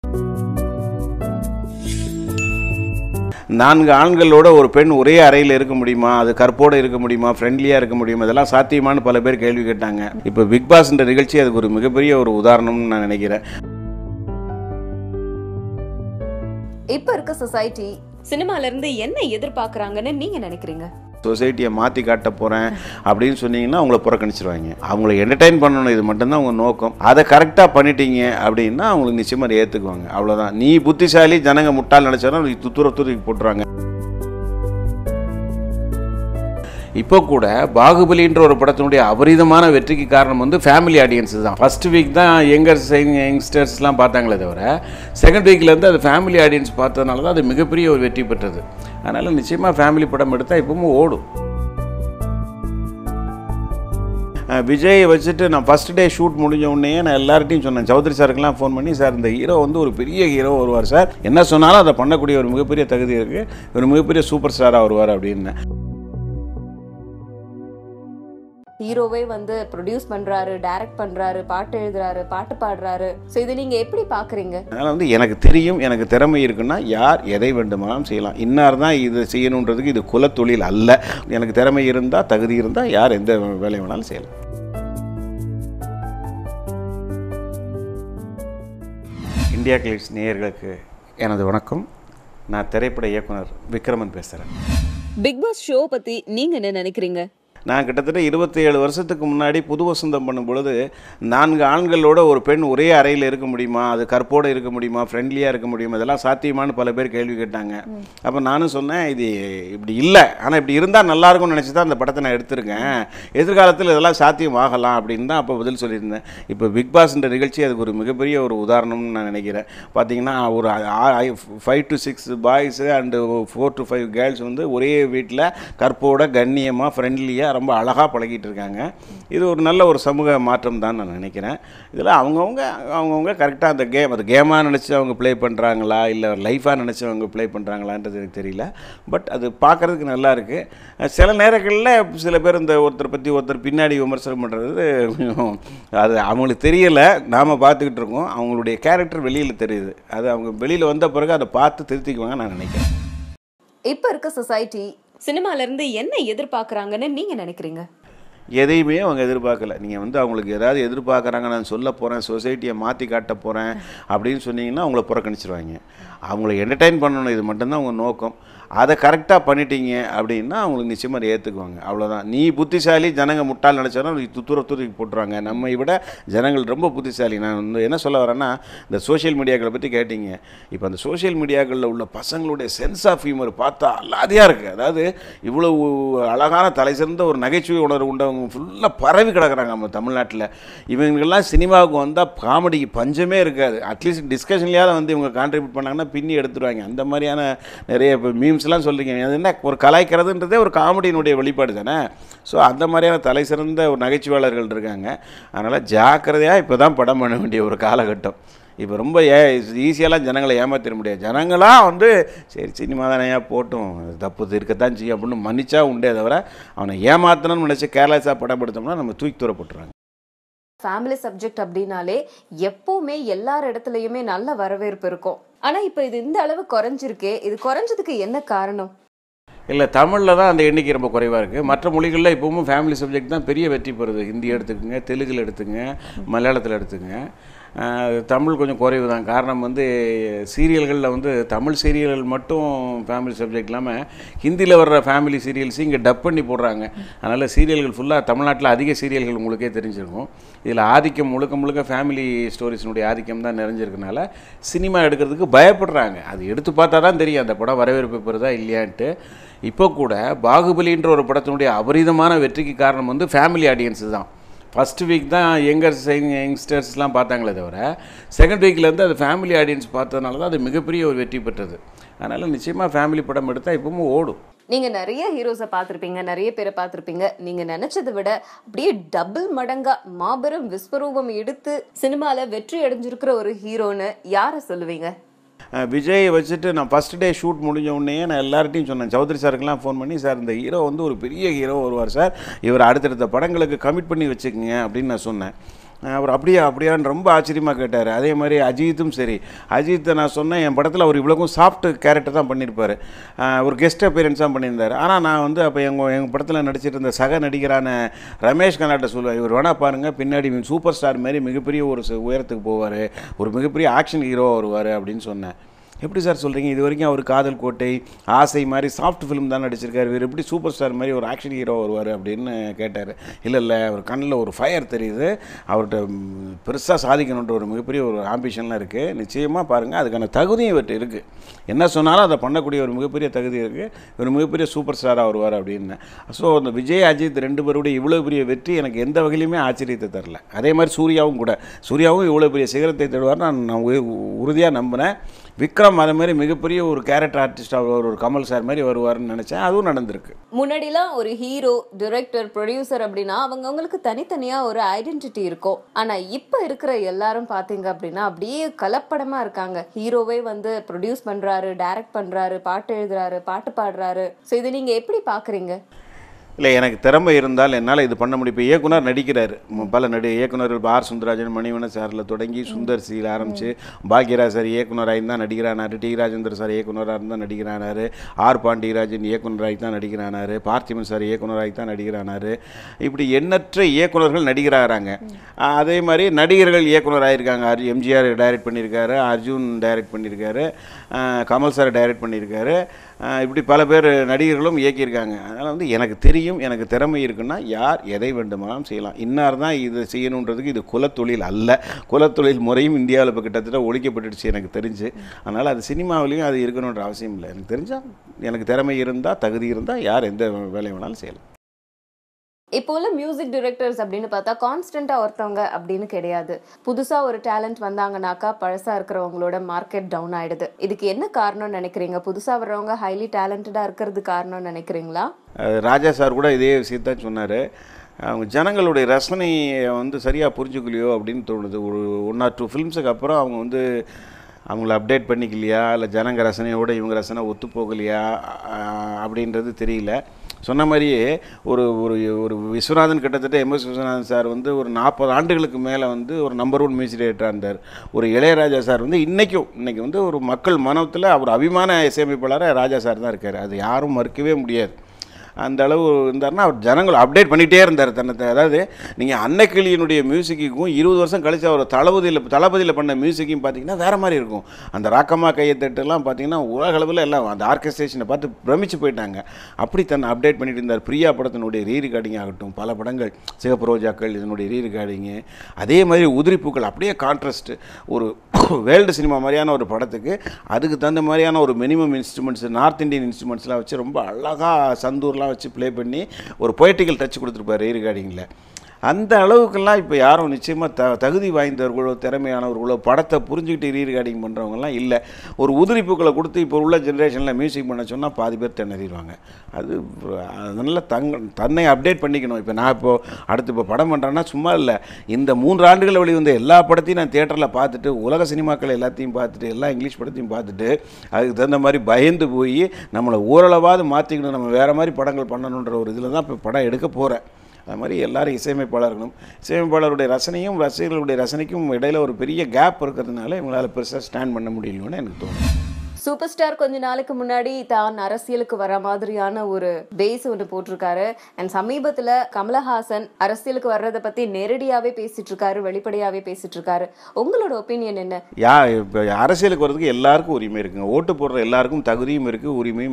நான்கு ஆண்களோட ஒரு பெண் ஒரே அறையில் இருக்க முடியுமா அது கற்போடு இருக்க முடியுமா ஃப்ரெண்ட்லியாக இருக்க முடியுமா இதெல்லாம் சாத்தியமானு பல பேர் கேள்வி கேட்டாங்க இப்போ பிக் பாஸ்ன்ற நிகழ்ச்சி அதுக்கு ஒரு மிகப்பெரிய ஒரு உதாரணம்னு நான் நினைக்கிறேன் இப்ப இருக்க சொசைட்டி சினிமால இருந்து என்ன எதிர்பார்க்கறாங்கன்னு நீங்க நினைக்கிறீங்க சொசைட்டியை மாற்றி காட்ட போகிறேன் அப்படின்னு சொன்னீங்கன்னா அவங்கள புறக்கணிச்சிருவாங்க அவங்கள என்டர்டைன் பண்ணணும் இது மட்டும்தான் அவங்க நோக்கம் அதை கரெக்டாக பண்ணிட்டீங்க அப்படின்னா அவங்களுக்கு நிச்சயமாக அதை ஏற்றுக்குவாங்க அவ்வளோதான் நீ புத்திசாலி ஜனங்க முட்டாள் நினச்சாலும் நீ துத்துர தூக்கி போட்டுருவாங்க இப்போ கூட பாகுபலின்ற ஒரு படத்தினுடைய அபரிதமான வெற்றிக்கு காரணம் வந்து ஃபேமிலி ஆடியன்ஸ் தான் ஃபர்ஸ்ட் வீக் தான் யங்கர்ஸ் யங்ஸ்டர்ஸ்லாம் பார்த்தாங்களே தவிர செகண்ட் வீக்லேருந்து அது ஃபேமிலி ஆடியன்ஸ் பார்த்ததுனால தான் அது மிகப்பெரிய ஒரு வெற்றி பெற்றது அதனால் நிச்சயமாக ஃபேமிலி படம் எடுத்தால் இப்பவும் ஓடும் அஹ் விஜயை வச்சுட்டு நான் ஃபஸ்ட் டே ஷூட் முடிஞ்ச உடனே நான் எல்லார்ட்டையும் சொன்னேன் சௌத்ரி சாருக்கெல்லாம் ஃபோன் பண்ணி சார் இந்த ஹீரோ வந்து ஒரு பெரிய ஹீரோ வருவார் சார் என்ன சொன்னாலும் அதை பண்ணக்கூடிய ஒரு மிகப்பெரிய தகுதி இருக்குது ஒரு மிகப்பெரிய சூப்பர் ஸ்டாராக வருவார் அப்படின்னு ஹீரோவே வந்து ப்ரொடியூஸ் பண்றாரு டைரக்ட் பண்றாரு பாட்டு எழுதுறாரு பாட்டு பாடுறாரு சோ இது நீங்க எப்படி பாக்குறீங்க அதனால் வந்து எனக்கு தெரியும் எனக்கு திறமை இருக்குன்னா யார் எதை வேண்டுமானாலும் செய்யலாம் இன்னார் தான் இது செய்யணுன்றதுக்கு இது குலத்தொழில் அல்ல எனக்கு திறமை இருந்தால் தகுதி இருந்தால் யார் எந்த வேலை வேணாலும் செய்யலாம் இந்தியா கிளிப்ஸ் நேயர்களுக்கு எனது வணக்கம் நான் திரைப்பட இயக்குனர் விக்ரமன் பேசுகிறேன் பிக் பாஸ் ஷோ பத்தி நீங்க என்ன நினைக்கிறீங்க நான் கிட்டத்தட்ட 27 வருஷத்துக்கு முன்னாடி புது வசந்தம் பண்ணும் பொழுது நான்கு ஆண்களோட ஒரு பெண் ஒரே அறையில் இருக்க முடியுமா அது கற்போடு இருக்க முடியுமா ஃப்ரெண்ட்லியாக இருக்க முடியுமா இதெல்லாம் சாத்தியமானு பல பேர் கேள்வி கேட்டாங்க அப்போ நானும் சொன்னேன் இது இப்படி இல்லை ஆனால் இப்படி இருந்தால் நல்லா இருக்கும்னு நினச்சி தான் அந்த படத்தை நான் எடுத்திருக்கேன் எதிர்காலத்தில் இதெல்லாம் சாத்தியம் ஆகலாம் அப்படின்னு தான் அப்போ பதில் சொல்லியிருந்தேன் இப்போ பிக் பாஸ்ன்ற நிகழ்ச்சி அதுக்கு ஒரு மிகப்பெரிய ஒரு உதாரணம்னு நான் நினைக்கிறேன் பார்த்தீங்கன்னா ஒரு five to six boys and four to five girls வந்து ஒரே வீட்டில் கற்போட கண்ணியமாக ஃப்ரெண்ட்லியாக ரொம்ப அழகாக பழகிட்டு இருக்காங்க இது ஒரு நல்ல ஒரு சமூக மாற்றம் தான் நான் நினைக்கிறேன் இதில் அவங்கவுங்க அவங்கவுங்க கரெக்டாக அந்த கேம் அது கேமாக நினச்சி அவங்க ப்ளே பண்ணுறாங்களா இல்லை லைஃபாக நினச்சி அவங்க ப்ளே பண்ணுறாங்களான்றது எனக்கு தெரியல பட் அது பார்க்குறதுக்கு நல்லா இருக்குது சில நேரங்களில் சில பேர் இந்த ஒருத்தர் பற்றி ஒருத்தர் பின்னாடி விமர்சனம் பண்ணுறது கொஞ்சம் அது அவங்களுக்கு தெரியலை நாம் பார்த்துக்கிட்டு இருக்கோம் அவங்களுடைய கேரக்டர் வெளியில் தெரியுது அது அவங்க வெளியில் வந்த பிறகு அதை பார்த்து திருத்திக்குவாங்க நான் நினைக்கிறேன் இப்ப இருக்க சொசைட்டி சினிமால இருந்து என்ன எதிர்பார்க்கறாங்கன்னு நீங்க நினைக்கிறீங்க எதையுமே அவங்க எதிர்பார்க்கல நீங்கள் வந்து அவங்களுக்கு ஏதாவது எதிர்பார்க்குறாங்க நான் சொல்ல போகிறேன் சொசைட்டியை மாற்றி காட்ட போகிறேன் அப்படின்னு சொன்னீங்கன்னா அவங்கள புறக்கணிச்சிருவாங்க அவங்கள என்டர்டைன் பண்ணணும் இது மட்டும்தான் அவங்க நோக்கம் அதை கரெக்டாக பண்ணிட்டீங்க அப்படின்னா அவங்களுக்கு நிச்சயமாக அதை ஏற்றுக்குவாங்க அவ்வளோதான் நீ புத்திசாலி ஜனங்க முட்டாள் நினச்சாலும் நீ துத்துர தூக்கி போட்டுருவாங்க நம்மை விட ஜனங்கள் ரொம்ப புத்திசாலி நான் வந்து என்ன சொல்ல வரேன்னா இந்த சோஷியல் மீடியாக்களை பற்றி கேட்டீங்க இப்போ அந்த சோஷியல் மீடியாக்களில் உள்ள பசங்களுடைய சென்ஸ் ஆஃப் ஹியூமர் பார்த்தா அல்லாதையாக இருக்குது அதாவது இவ்வளவு அழகான தலை சிறந்த ஒரு நகைச்சுவை உணர்வு உண்டவங்க ஃபுல்லாக பரவி கிடக்குறாங்க நம்ம தமிழ்நாட்டில் இவங்கெல்லாம் சினிமாவுக்கு வந்தால் காமெடிக்கு பஞ்சமே இருக்காது அட்லீஸ்ட் டிஸ்கஷன்லையாவது வந்து இவங்க கான்ட்ரிபியூட் பண்ணாங்கன்னா பின்னி எடுத்துருவாங்க அந்த மாதிரியான நிறைய இப்போ மீம்ஸ்லாம் சொல்கிறீங்க அது என்ன ஒரு கலாய்க்கிறதுன்றதே ஒரு காமெடியினுடைய வெளிப்பாடு தானே ஸோ அந்த மாதிரியான தலை சிறந்த ஒரு நகைச்சுவாளர்கள் இருக்காங்க அதனால் ஜாக்கிரதையாக இப்போ தான் படம் பண்ண வேண்டிய ஒரு காலகட்டம் இப்போ ரொம்ப ஏ ஈஸியாலாம் ஜனங்களை ஏமாத்திட முடியாது ஜனங்களாம் வந்து சரி சினிமா தானேயா போட்டும் தப்பு இருக்கத்தான் செய்யும் அப்படின்னு மன்னிச்சா உண்டே தவிர அவனை ஏமாத்தணும்னு நினச்சி கேர்லெஸ்ஸாக படம் எடுத்தோம்னா நம்ம தூக்கி தூர போட்டுருவாங்க ஃபேமிலி சப்ஜெக்ட் அப்படின்னாலே எப்பவுமே எல்லார் இடத்துலயுமே நல்ல வரவேற்பு இருக்கும் ஆனா இப்ப இது இந்த அளவு குறைஞ்சிருக்கே இது குறைஞ்சதுக்கு என்ன காரணம் இல்லை தமிழில் தான் அந்த எண்ணிக்கை ரொம்ப குறைவாக இருக்குது மற்ற மொழிகளில் இப்போவும் ஃபேமிலி சப்ஜெக்ட் தான் பெரிய வெற்றி பெறுது ஹிந்தி எடுத்துக்கோங்க தெலுங்கில் எடுத்துங்க மலையாளத்தில் எடுத்துங்க ஆஹ் தமிழ் கொஞ்சம் குறைவு தான் காரணம் வந்து சீரியல்களில் வந்து தமிழ் சீரியல்கள் மட்டும் ஃபேமிலி சப்ஜெக்ட் இல்லாமல் ஹிந்தியில் வர்ற ஃபேமிலி சீரியல்ஸ் இங்கே டப் பண்ணி போடுறாங்க அதனால் சீரியல்கள் ஃபுல்லாக தமிழ்நாட்டில் அதிக சீரியல்கள் உங்களுக்கே தெரிஞ்சிருக்கும் இதில் ஆதிக்கம் முழுக்க முழுக்க ஃபேமிலி ஸ்டோரிஸினுடைய ஆதிக்கம் தான் நிறைஞ்சிருக்கனால சினிமா எடுக்கிறதுக்கு பயப்படுறாங்க அது எடுத்து பார்த்தா தான் தெரியும் அந்த படம் வரவேற்பு பெறுதா இல்லையான்ட்டு இப்போ கூட பாகுபலின்ற ஒரு படத்தினுடைய அபரிதமான வெற்றிக்கு காரணம் வந்து ஃபேமிலி ஆடியன்ஸ் தான் ஃபஸ்ட் வீக் தான் யங்கர்ஸ் யங்ஸ்டர்ஸ்லாம் பார்த்தாங்களே தவிர செகண்ட் வீக்லேருந்து அது ஃபேமிலி ஆடியன்ஸ் பார்த்ததுனால தான் அது மிகப்பெரிய ஒரு வெற்றி பெற்றது அதனால் நிச்சயமாக ஃபேமிலி படம் எடுத்தால் இப்பவும் ஓடும் நீங்க நிறைய ஹீரோஸை பார்த்திருப்பீங்க நிறைய பேரை பார்த்திருப்பீங்க நீங்க நினைச்சதை விட அப்படியே டபுள் மடங்கா மாபெரும் விஸ்வரூபம் எடுத்து சினிமால வெற்றி அடைஞ்சிருக்கிற ஒரு ஹீரோன்னு யாரை சொல்லுவீங்க அஹ் விஜயை வச்சுட்டு நான் ஃபஸ்ட் டே ஷூட் முடிஞ்ச உடனே நான் எல்லார்ட்டையும் சொன்னேன் சௌத்ரி சாருக்கெல்லாம் ஃபோன் பண்ணி சார் இந்த ஹீரோ வந்து ஒரு பெரிய ஹீரோ வருவார் சார் இவர் அடுத்தடுத்த படங்களுக்கு கமிட் பண்ணி வச்சுக்கோங்க அப்படின்னு நான் சொன்னேன் அவர் அப்படியா அப்படியான்னு ரொம்ப ஆச்சரியமாக கேட்டார் அதே மாதிரி அஜித்தும் சரி அஜித்தை நான் சொன்னேன் என் படத்தில் அவர் இவ்வளோக்கும் சாஃப்ட் கேரக்டர் தான் பண்ணியிருப்பார் ஒரு கெஸ்ட் அப்பியரன்ஸ் தான் பண்ணியிருந்தார் ஆனால் நான் வந்து அப்போ எங்கள் எங்கள் படத்தில் நடிச்சிட்டு இருந்த சக நடிகரான ரமேஷ் கண்ணாட்ட சொல்லுவேன் இவர் வேணா பாருங்கள் பின்னாடி சூப்பர் ஸ்டார் மாதிரி மிகப்பெரிய ஒரு ச- உயரத்துக்கு போவார் ஒரு மிகப்பெரிய ஆக்ஷன் ஹீரோ வருவார் அப்படின்னு சொன்னேன் எப்படி சார் சொல்கிறீங்க இது வரைக்கும் அவர் காதல் கோட்டை ஆசை மாதிரி சாஃப்ட் ஃபிலிம் தான் நடிச்சிருக்காரு இவர் எப்படி சூப்பர் ஸ்டார் மாதிரி ஒரு ஆக்ஷன் ஹீரோ வருவார் அப்படின்னு கேட்டார் இல்லை இல்லை அவர் கண்ணில் ஒரு ஃபயர் தெரியுது அவர்கிட்ட பெருசாக சாதிக்கணுன்ற ஒரு மிகப்பெரிய ஒரு ஆம்பிஷன்லாம் இருக்குது நிச்சயமாக பாருங்கள் அதுக்கான தகுதியும் இவர்கிட்ட இருக்குது என்ன சொன்னாலும் அதை பண்ணக்கூடிய ஒரு மிகப்பெரிய தகுதி இருக்குது ஒரு மிகப்பெரிய சூப்பர் ஸ்டாராக வருவார் அப்படின்னு ஸோ அந்த விஜய் அஜித் ரெண்டு பேருடைய இவ்வளோ பெரிய வெற்றி எனக்கு எந்த வகையிலுமே ஆச்சரியத்தை தரல அதே மாதிரி சூர்யாவும் கூட சூர்யாவும் இவ்வளோ பெரிய சிகரத்தை தருவார் நான் நான் உறுதியாக நம்பினேன் விக்ரம் அதே மாதிரி மிகப்பெரிய ஒரு கேரக்டர் ஆர்டிஸ்டாக வருவார் ஒரு கமல் சார் மாதிரி வருவார்னு நினச்சேன் அதுவும் நடந்திருக்கு முன்னாடிலாம் ஒரு ஹீரோ டிரெக்டர் ப்ரொடியூசர் அப்படின்னா அவங்கவங்களுக்கு தனித்தனியா ஒரு ஐடென்டிட்டி இருக்கும் ஆனா இப்ப இருக்கிற எல்லாரும் பாத்தீங்க அப்படின்னா அப்படியே கலப்படமா இருக்காங்க ஹீரோவே வந்து ப்ரொடியூஸ் பண்றாரு டைரக்ட் பண்றாரு பாட்டு எழுதுறாரு பாட்டு பாடுறாரு சோ இதை நீங்க எப்படி பாக்குறீங்க இல்லை எனக்கு திறமை இருந்தால் என்னால் இது பண்ண முடியும் இப்போ இயக்குனர் நடிக்கிறார் ம- பல நடி இயக்குனர்கள் ஆர் சுந்தரராஜன் மணிவன சாரில் தொடங்கி சுந்தர் சியில் ஆரம்பித்து பாக்யராஜ் சார் இயக்குனராக தான் நடிக்கிறானார் டி ராஜேந்தர் சார் இயக்குனராக இருந்தால் நடிக்கிறானார் ஆர் பாண்டியராஜன் இயக்குனராகி தான் நடிக்கிறானார் பார்த்திபன் சார் இயக்குனராகி தான் நடிக்கிறானார் இப்படி எண்ணற்ற இயக்குனர்கள் நடிகராகிறாங்க அதே மாதிரி நடிகர்கள் இயக்குனராக இருக்காங்க அர் எம்ஜிஆர் டைரக்ட் பண்ணியிருக்காரு அர்ஜுன் டைரக்ட் பண்ணியிருக்காரு அஹ் கமல் சார் டைரக்ட் பண்ணியிருக்காரு அஹ் இப்படி பல பேர் நடிகர்களும் இயக்கியிருக்காங்க அதனால் வந்து எனக்கு தெரியும் எனக்கு திறமை இருக்குன்னா யார் எதை வேண்டுமானாலும் செய்யலாம் இன்னார் தான் இதை செய்யணுன்றதுக்கு இது குலத்தொழில் அல்ல குலத்தொழில் முறையும் இந்தியாவில் இப்போ கிட்டத்தட்ட ஒழிக்கப்பட்டுடுச்சு எனக்கு தெரிஞ்சு அதனால் அது சினிமாவிலையும் அது இருக்கணுன்ற அவசியம் இல்லை எனக்கு தெரிஞ்சால் எனக்கு திறமை இருந்தால் தகுதி இருந்தால் யார் எந்த வேலை வேணாலும் செய்யலாம் இப்போ உள்ள மியூசிக் டிரெக்டர்ஸ் அப்படின்னு பார்த்தா கான்ஸ்டன்டா ஒருத்தவங்க அப்படின்னு கிடையாது புதுசா ஒரு டேலண்ட் வந்தாங்கனாக்கா பழசா இருக்கிறவங்களோட மார்க்கெட் டவுன் ஆயிடுது இதுக்கு என்ன காரணம்னு நினைக்கிறீங்க புதுசா வர்றவங்க ஹைலி டேலண்டடா இருக்கிறது காரணம்னு நினைக்கிறீங்களா அஹ் ராஜா சார் கூட இதே விஷயத்தான் சொன்னார் அவங்க ஜனங்களுடைய ரசனையை வந்து சரியாக புரிஞ்சுக்கலையோ அப்படின்னு தோணுது ஒரு ஒன் ஆர் டூ ஃபிலிம்ஸுக்கு அப்புறம் அவங்க வந்து அவங்கள அப்டேட் பண்ணிக்கலையா இல்லை ஜனங்க ரசனையோட இவங்க ரசனை ஒத்து போகலையா அஹ் அப்படின்றது தெரியல சொன்ன மாதிரியே ஒரு ஒரு ஒரு விஸ்வநாதன் கிட்டத்தட்ட எம் எஸ் விஸ்வநாதன் சார் வந்து ஒரு நாற்பது ஆண்டுகளுக்கு மேலே வந்து ஒரு நம்பர் ஒன் மியூசிக் டைரக்டராக இருந்தார் ஒரு இளையராஜா சார் வந்து இன்றைக்கும் இன்றைக்கி வந்து ஒரு மக்கள் மனத்தில் அவர் அபிமான இசையமைப்பாளராக ராஜா சார் தான் இருக்கார் அது யாரும் மறுக்கவே முடியாது அந்த அளவு இருந்தாருன்னா அவர் ஜனங்கள் அப்டேட் பண்ணிகிட்டே இருந்தார் தன்னை அதாவது நீங்கள் அன்னக்கிளியினுடைய மியூசிக்குக்கும் இருபது வருஷம் கழிச்சு அவர் தளபதியில் தளபதியில் பண்ண மியூசிக்கையும் பார்த்தீங்கன்னா வேறு மாதிரி இருக்கும் அந்த ராக்கம்மா கையத்தட்டுலாம் பார்த்தீங்கன்னா உலக அளவில் எல்லாம் அந்த ஆர்கஸ்ட்ரேஷனை பார்த்து பிரமிச்சு போயிட்டாங்க அப்படி தன்னை அப்டேட் பண்ணிட்டு இருந்தார் பிரியா படத்தினுடைய ரீ ரெக்கார்டிங் ஆகட்டும் பல படங்கள் சிகப்பு ரோஜாக்கள் இதனுடைய ரீ ரெக்கார்டிங்கு அதே மாதிரி உதிரிப்பூக்கள் அப்படியே கான்ட்ராஸ்ட் ஒரு வேர்ல்டு சினிமா மாதிரியான ஒரு படத்துக்கு அதுக்கு தகுந்த மாதிரியான ஒரு மினிமம் இன்ஸ்ட்ருமெண்ட்ஸ் நார்த் இந்தியன் இன்ஸ்ட்ருமெண்ட்ஸ்லாம் வச்சு ரொம்ப அழகாக சந்தூர்லாம் வச்சு ப்ளே பண்ணி ஒரு பொய்ட்டிக்கல் டச் கொடுத்துருப்பாரு ரீ ரெக்கார்டிங்கில் அந்த அளவுக்கெல்லாம் இப்போ யாரும் நிச்சயமாக த தகுதி வாய்ந்தவர்களோ திறமையானவர்களோ படத்தை புரிஞ்சுக்கிட்டு ரீ ரெக்கார்டிங் பண்ணுறவங்கலாம் இல்லை ஒரு உதிரிப்பூக்களை கொடுத்து இப்போ உள்ள ஜென்ரேஷனில் மியூசிக் பண்ண சொன்னால் பாதி பேர் திணறிடுவாங்க அது அதனால் தங்க தன்னை அப்டேட் பண்ணிக்கணும் இப்போ நான் இப்போ அடுத்து இப்போ படம் பண்ணுறேன்னா சும்மா இல்லை இந்த மூன்று ஆண்டுகள் வெளிவந்த எல்லா படத்தையும் நான் தேட்டரில் பார்த்துட்டு உலக சினிமாக்கள் எல்லாத்தையும் பார்த்துட்டு எல்லா இங்கிலீஷ் படத்தையும் பார்த்துட்டு அதுக்கு தகுந்த மாதிரி பயந்து போய் நம்மளை ஓரளவாவது மாற்றிக்கணும் நம்ம வேறு மாதிரி படங்கள் பண்ணணுன்ற ஒரு இதில் தான் இப்போ படம் எடுக்க போகிறேன் அது மாதிரி எல்லாரும் இசையமைப்பாளர்களும் இசையமைப்பாளருடைய ரசனையும் ரசிகர்களுடைய ரசனைக்கும் இடையில ஒரு பெரிய கேப் இருக்கிறதுனால இவங்களால பெருசாக ஸ்டாண்ட் பண்ண முடியலன்னு எனக்கு தோணும் சூப்பர் ஸ்டார் கொஞ்ச நாளைக்கு முன்னாடி தான் அரசியலுக்கு வர மாதிரியான ஒரு பேஸ் ஒன்று போட்டிருக்காரு அண்ட் சமீபத்துல கமலஹாசன் அரசியலுக்கு வர்றதை பத்தி நேரடியாவே பேசிட்டு இருக்காரு வெளிப்படையாவே பேசிட்டு இருக்காரு உங்களோட ஒப்பீனியன் என்ன யா இப்போ அரசியலுக்கு வர்றதுக்கு எல்லாருக்கும் உரிமை இருக்குங்க ஓட்டு போடுற எல்லாருக்கும் தகுதியும் இருக்குது உரிமையும்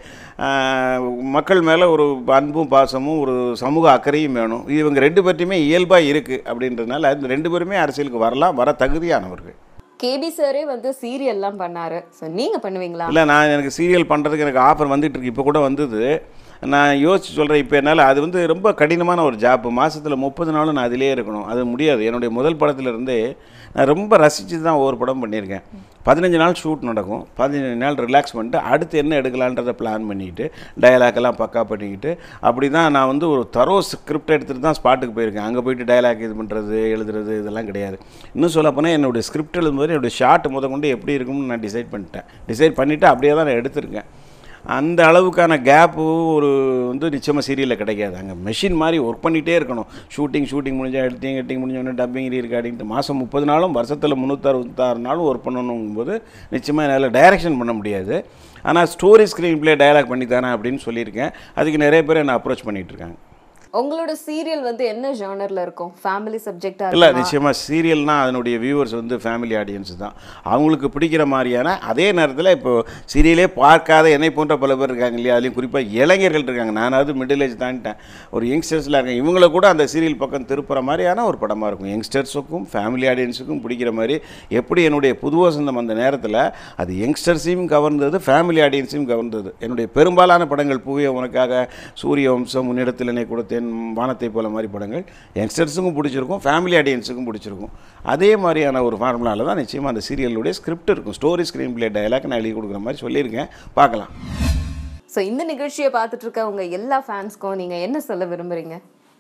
இருக்குது மக்கள் மேலே ஒரு அன்பும் பாசமும் ஒரு சமூக அக்கறையும் வேணும் இவங்க ரெண்டு பேர்ட்டையுமே இயல்பாக இருக்குது அப்படின்றதுனால இந்த ரெண்டு பேருமே அரசியலுக்கு வரலாம் வர தகுதியானவர்கள் கேபி சாரே வந்து சீரியல்லாம் பண்ணாரு ஸோ நீங்க பண்ணுவீங்களா இல்லை நான் எனக்கு சீரியல் பண்ணுறதுக்கு எனக்கு ஆஃபர் வந்துட்டு இருக்கு இப்போ கூட வந்தது நான் யோசிச்சு சொல்கிறேன் இப்போ என்னால் அது வந்து ரொம்ப கடினமான ஒரு ஜாப் மாதத்தில் முப்பது நாளும் நான் அதிலே இருக்கணும் அது முடியாது என்னுடைய முதல் படத்துலேருந்தே நான் ரொம்ப ரசித்து தான் ஒவ்வொரு படம் பண்ணியிருக்கேன் பதினஞ்சு நாள் ஷூட் நடக்கும் பதினஞ்சு நாள் ரிலாக்ஸ் பண்ணிட்டு அடுத்து என்ன எடுக்கலான்றதை பிளான் பண்ணிக்கிட்டு டயலாக்கெல்லாம் பக்கா பண்ணிக்கிட்டு அப்படி தான் நான் வந்து ஒரு தரோ ஸ்கிரிப்ட் எடுத்துகிட்டு தான் ஸ்பாட்டுக்கு போயிருக்கேன் அங்கே போயிட்டு டயலாக் இது பண்ணுறது எழுதுறது இதெல்லாம் கிடையாது இன்னும் சொல்ல போனால் என்னுடைய ஸ்கிரிப்ட் எழுதும்போது என்னுடைய ஷார்ட் முத கொண்டு எப்படி இருக்கும்னு நான் டிசைட் பண்ணிட்டேன் டிசைட் பண்ணிவிட்டு அப்படியே தான் நான் எடுத்திருக்கேன் அந்த அளவுக்கான கேப்பு ஒரு வந்து நிச்சயமாக சீரியலில் கிடைக்காது அங்கே மெஷின் மாதிரி ஒர்க் பண்ணிகிட்டே இருக்கணும் ஷூட்டிங் ஷூட்டிங் முடிஞ்சால் எடிட்டிங் எடிட்டிங் முடிஞ்சோடனே டப்பிங் ரீர்கார்டிங்ட்டு மாதம் முப்பது நாளும் வருஷத்தில் முந்நூற்றறுபத்தாறு நாளும் ஒர்க் பண்ணணுங்கும்போது நிச்சயமாக என்னால் டைரக்ஷன் பண்ண முடியாது ஆனால் ஸ்டோரி ஸ்க்ரீன் ப்ளே டயலாக் பண்ணி தரேன் அப்படின்னு சொல்லியிருக்கேன் அதுக்கு நிறைய பேர் என்னை அப்ரோச் பண்ணிகிட்டு இருக்காங்க உங்களோட சீரியல் வந்து என்ன ஜானர்ல இருக்கும் ஃபேமிலி சப்ஜெக்டா இல்லை நிச்சயமாக சீரியல்னால் அதனுடைய வியூவர்ஸ் வந்து ஃபேமிலி ஆடியன்ஸ் தான் அவங்களுக்கு பிடிக்கிற மாதிரியான அதே நேரத்தில் இப்போ சீரியலே பார்க்காத என்னை போன்ற பல பேர் இருக்காங்க இல்லையா அதுலேயும் குறிப்பாக இளைஞர்கள் இருக்காங்க நானாவது மிடில் ஏஜ் தாண்டிட்டேன் ஒரு யங்ஸ்டர்ஸில் இருக்காங்க இவங்கள கூட அந்த சீரியல் பக்கம் திருப்புற மாதிரியான ஒரு படமாக இருக்கும் யங்ஸ்டர்ஸுக்கும் ஃபேமிலி ஆடியன்ஸுக்கும் பிடிக்கிற மாதிரி எப்படி என்னுடைய புது வசந்தம் அந்த நேரத்தில் அது யங்ஸ்டர்ஸையும் கவர்ந்தது ஃபேமிலி ஆடியன்ஸையும் கவர்ந்தது என்னுடைய பெரும்பாலான படங்கள் பூவே உனக்காக சூரிய வம்சம் முன்னிடத்தில் என்னை கொடுத்தேன் வானத்தை போல மாதிரி படங்கள் யங்ஸ்டர்ஸுக்கும் பிடிச்சிருக்கும் ஃபேமிலி ஆடியன்ஸுக்கும் பிடிச்சிருக்கும் அதே மாதிரியான ஒரு ஃபார்முலாவில் தான் நிச்சயமாக அந்த சீரியலுடைய ஸ்கிரிப்ட் இருக்கும் ஸ்டோரி ஸ்க்ரீன் பிளே டயலாக் நான் எழுதி கொடுக்குற மாதிரி சொல்லியிருக்கேன் பார்க்கலாம் ஸோ இந்த நிகழ்ச்சியை பார்த்துட்டு இருக்க உங்க எல்லா ஃபேன்ஸ்க்கும் நீங்க என்ன சொல்ல விரும்புறீங்க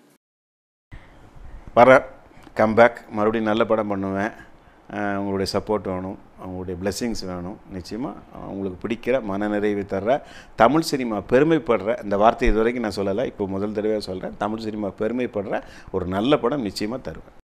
வர கம்பேக் மறுபடியும் நல்ல படம் பண்ணுவேன் அஹ் உங்களுடைய சப்போர்ட் வேணும் அவங்களுடைய blessings வேணும் நிச்சயமாக அவங்களுக்கு பிடிக்கிற மனநிறைவு தர்ற தமிழ் சினிமா பெருமைப்படுற இந்த வார்த்தை இது வரைக்கும் நான் சொல்லலை இப்போ முதல் தடவை சொல்கிறேன் தமிழ் சினிமா பெருமைப்படுற ஒரு நல்ல படம் நிச்சயமாக தருவேன்